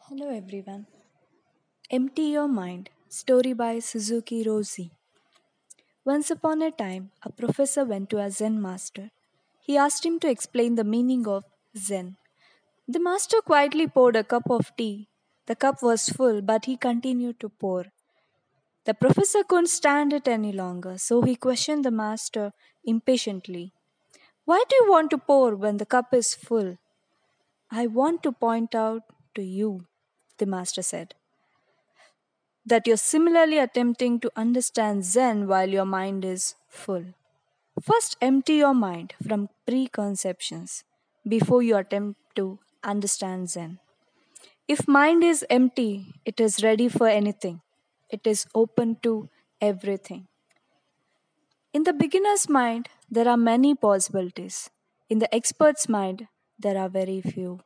Hello everyone. Empty Your Mind Story by Suzuki Rosie. Once upon a time, a professor went to a Zen master. He asked him to explain the meaning of Zen. The master quietly poured a cup of tea. The cup was full, but he continued to pour. The professor couldn't stand it any longer, so he questioned the master impatiently. Why do you want to pour when the cup is full? I want to point out to you, the master said, that you're similarly attempting to understand Zen while your mind is full. First, empty your mind from preconceptions before you attempt to understand Zen. If mind is empty, it is ready for anything. It is open to everything. In the beginner's mind, there are many possibilities. In the expert's mind, there are very few.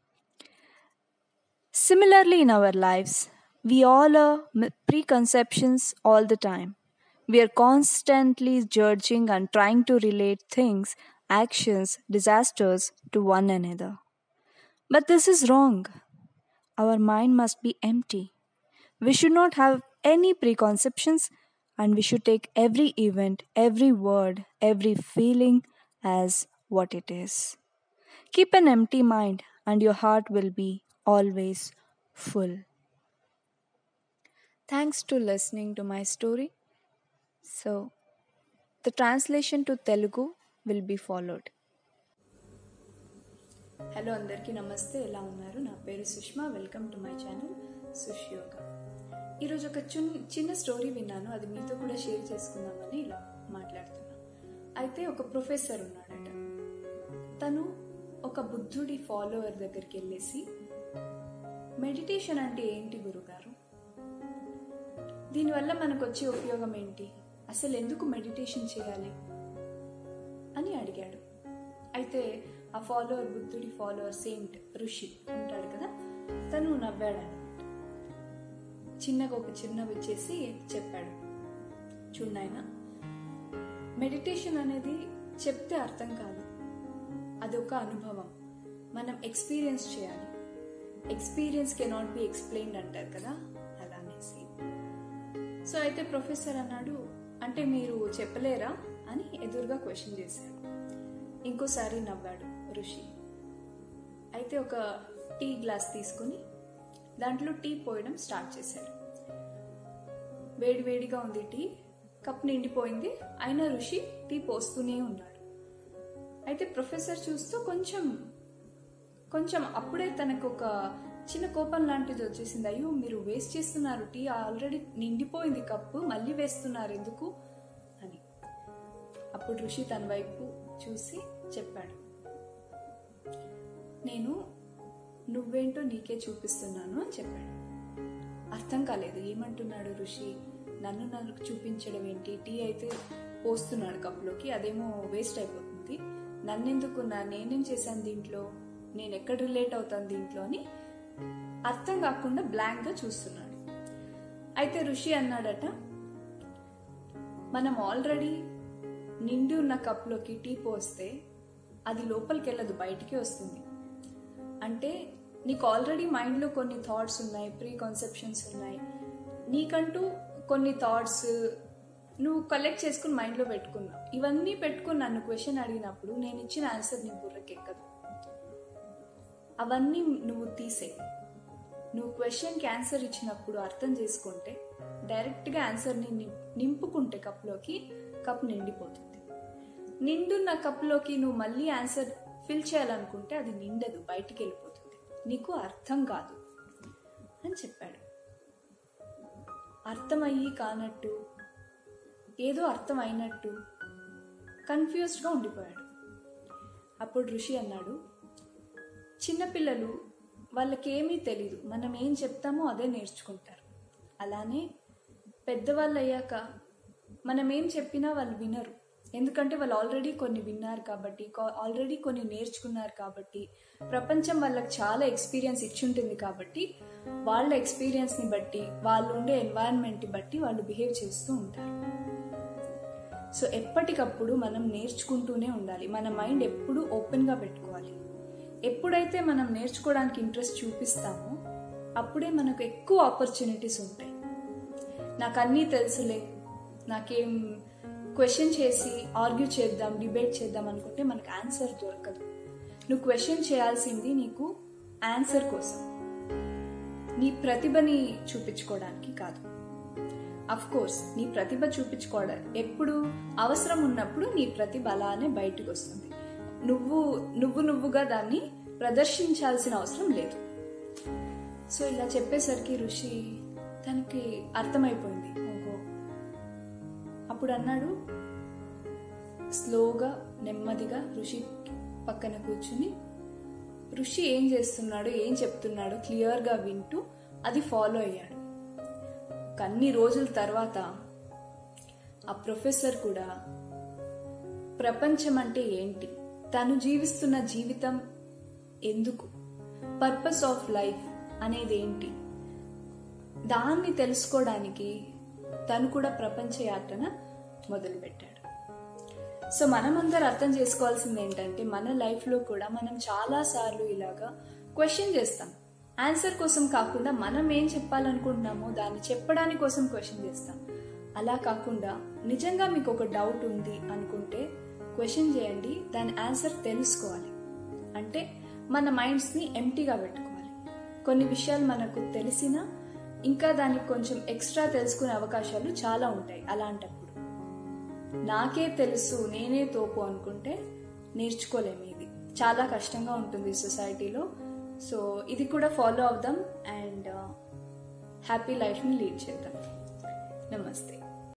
Similarly, in our lives, we all are m- preconceptions all the time. We are constantly judging and trying to relate things, actions, disasters to one another. But this is wrong. Our mind must be empty. We should not have any preconceptions and we should take every event, every word, every feeling as what it is. Keep an empty mind and your heart will be always full. Thanks to listening to my story. So, the translation to Telugu will be followed. Hello అందరికీ నమస్తే ఎలా ఉన్నారు నా పేరు Sushma welcome to my channel Sush yoga ఈరోజు ఒక చిన్న చిన్న స్టోరీ విన్నాను అది మీతో కూడా షేర్ చేసుకుందామని ఇలా మాట్లాడుతున్నా అయితే ఒక ప్రొఫెసర్ ఉన్నాడట తను ఒక బుద్ధుడి ఫాలోవర్ దగ్గరికి వెళ్ళేసి మెడిటేషన్ అంటే ఏంటి గురుగారు దీనివల్ల మనకు వచ్చే ఉపయోగం ఏంటి అసలు ఎందుకు మెడిటేషన్ చేయాలి అని అడిగాడు అయితే ఆ ఫాలోవర్ బుద్ధుడి ఫాలోవర్ సెయింట్ ఋషి ఉంటాడు కదా తను నవ్వాడు అనమాట చిన్నగా ఒక చిన్నవి చేసి చెప్పాడు చూడాయన మెడిటేషన్ అనేది చెప్తే అర్థం కాదు అదొక అనుభవం మనం ఎక్స్పీరియన్స్ చేయాలి ఎక్స్పీరియన్స్ కెనాట్ బి ఎక్స్ప్లెయిన్డ్ అంటారు కదా అలానేసి సో అయితే ప్రొఫెసర్ అన్నాడు అంటే మీరు చెప్పలేరా అని ఎదురుగా క్వశ్చన్ చేశాడు ఇంకోసారి నవ్వాడు ఋషి అయితే ఒక టీ గ్లాస్ తీసుకుని దాంట్లో టీ పోయడం స్టార్ట్ చేశాడు వేడి వేడిగా ఉంది టీ కప్ నిండిపోయింది అయినా ఋషి టీ పోస్తూనే ఉన్నాడు అయితే ప్రొఫెసర్ చూస్తూ కొంచెం కొంచెం అప్పుడే తనకు ఒక చిన్న కోపం లాంటిది వచ్చేసింది అయ్యో మీరు వేస్ట్ చేస్తున్నారు టీ ఆల్రెడీ నిండిపోయింది కప్పు మళ్ళీ వేస్తున్నారు ఎందుకు అని అప్పుడు ఋషి తన వైపు చూసి చెప్పాడు నేను నువ్వేంటో నీకే చూపిస్తున్నాను అని చెప్పాడు అర్థం కాలేదు ఏమంటున్నాడు ఋషి నన్ను నన్ను చూపించడం ఏంటి టీ అయితే పోస్తున్నాడు కప్లోకి అదేమో వేస్ట్ అయిపోతుంది నన్నెందుకు నా నేనేం చేశాను దీంట్లో నేను ఎక్కడ రిలేట్ అవుతాను దీంట్లో అని అర్థం కాకుండా బ్లాంక్ గా చూస్తున్నాడు అయితే ఋషి అన్నాడట మనం ఆల్రెడీ నిండి ఉన్న కప్లోకి టీ పోస్తే అది లోపలికి వెళ్ళదు బయటికి వస్తుంది అంటే నీకు ఆల్రెడీ మైండ్లో కొన్ని థాట్స్ ఉన్నాయి ప్రీ కాన్సెప్షన్స్ ఉన్నాయి నీకంటూ కొన్ని థాట్స్ నువ్వు కలెక్ట్ చేసుకుని మైండ్లో పెట్టుకున్నావు ఇవన్నీ పెట్టుకుని నన్ను క్వశ్చన్ అడిగినప్పుడు నేను ఇచ్చిన ఆన్సర్ నీ బుర్రకి ఎక్కదు అవన్నీ నువ్వు తీసే నువ్వు క్వశ్చన్కి ఆన్సర్ ఇచ్చినప్పుడు అర్థం చేసుకుంటే డైరెక్ట్గా ఆన్సర్ని నింపుకుంటే కప్లోకి కప్ నిండిపోతుంది నిండున్న కప్లోకి నువ్వు మళ్ళీ ఆన్సర్ ఫిల్ చేయాలనుకుంటే అది నిండదు బయటికి వెళ్ళిపోతుంది నీకు అర్థం కాదు అని చెప్పాడు అర్థమయ్యి కానట్టు ఏదో అర్థం అయినట్టు కన్ఫ్యూజ్డ్గా ఉండిపోయాడు అప్పుడు ఋషి అన్నాడు చిన్నపిల్లలు వాళ్ళకేమీ తెలీదు మనం ఏం చెప్తామో అదే నేర్చుకుంటారు అలానే పెద్దవాళ్ళు అయ్యాక మనం ఏం చెప్పినా వాళ్ళు వినరు ఎందుకంటే వాళ్ళు ఆల్రెడీ కొన్ని విన్నారు కాబట్టి ఆల్రెడీ కొన్ని నేర్చుకున్నారు కాబట్టి ప్రపంచం వాళ్ళకి చాలా ఎక్స్పీరియన్స్ ఇచ్చుంటుంది కాబట్టి వాళ్ళ ఎక్స్పీరియన్స్ని బట్టి వాళ్ళు ఉండే ఎన్వైరన్మెంట్ బట్టి వాళ్ళు బిహేవ్ చేస్తూ ఉంటారు సో ఎప్పటికప్పుడు మనం నేర్చుకుంటూనే ఉండాలి మన మైండ్ ఎప్పుడు ఓపెన్గా పెట్టుకోవాలి ఎప్పుడైతే మనం నేర్చుకోవడానికి ఇంట్రెస్ట్ చూపిస్తామో అప్పుడే మనకు ఎక్కువ ఆపర్చునిటీస్ ఉంటాయి నాకు అన్నీ తెలుసులే నాకేం క్వశ్చన్ చేసి ఆర్గ్యూ చేద్దాం డిబేట్ చేద్దాం అనుకుంటే మనకు ఆన్సర్ దొరకదు నువ్వు క్వశ్చన్ చేయాల్సింది నీకు ఆన్సర్ కోసం నీ ప్రతిభని చూపించుకోవడానికి కాదు అఫ్ కోర్స్ నీ ప్రతిభ చూపించుకోవడం ఎప్పుడు అవసరం ఉన్నప్పుడు నీ ప్రతిభ అలానే బయటకు వస్తుంది నువ్వు నువ్వు నువ్వుగా దాన్ని ప్రదర్శించాల్సిన అవసరం లేదు సో ఇలా చెప్పేసరికి ఋషి తనకి అర్థమైపోయింది ఓహో అప్పుడు అన్నాడు స్లోగా నెమ్మదిగా ఋషి పక్కన కూర్చుని ఋషి ఏం చేస్తున్నాడో ఏం చెప్తున్నాడో క్లియర్గా వింటూ అది ఫాలో అయ్యాడు అన్ని రోజుల తర్వాత ఆ ప్రొఫెసర్ కూడా ప్రపంచం అంటే ఏంటి తను జీవిస్తున్న జీవితం ఎందుకు పర్పస్ ఆఫ్ లైఫ్ అనేది ఏంటి దాన్ని తెలుసుకోవడానికి తను కూడా ప్రపంచ యాత్రన మొదలుపెట్టాడు సో మనమందరూ అర్థం చేసుకోవాల్సింది ఏంటంటే మన లైఫ్లో కూడా మనం చాలా సార్లు ఇలాగా క్వశ్చన్ చేస్తాం ఆన్సర్ కోసం కాకుండా మనం ఏం చెప్పాలనుకుంటున్నామో దాన్ని చెప్పడానికి కోసం క్వశ్చన్ చేస్తాం అలా కాకుండా నిజంగా మీకు ఒక డౌట్ ఉంది అనుకుంటే క్వశ్చన్ చేయండి దాని ఆన్సర్ తెలుసుకోవాలి అంటే మన మైండ్స్ని ఎంటీగా పెట్టుకోవాలి కొన్ని విషయాలు మనకు తెలిసినా ఇంకా దానికి కొంచెం ఎక్స్ట్రా తెలుసుకునే అవకాశాలు చాలా ఉంటాయి అలాంటప్పుడు నాకే తెలుసు నేనే తోపు అనుకుంటే నేర్చుకోలేము ఇది చాలా కష్టంగా ఉంటుంది సొసైటీలో సో ఇది కూడా ఫాలో అవుదాం అండ్ హ్యాపీ లైఫ్ని లీడ్ చేద్దాం నమస్తే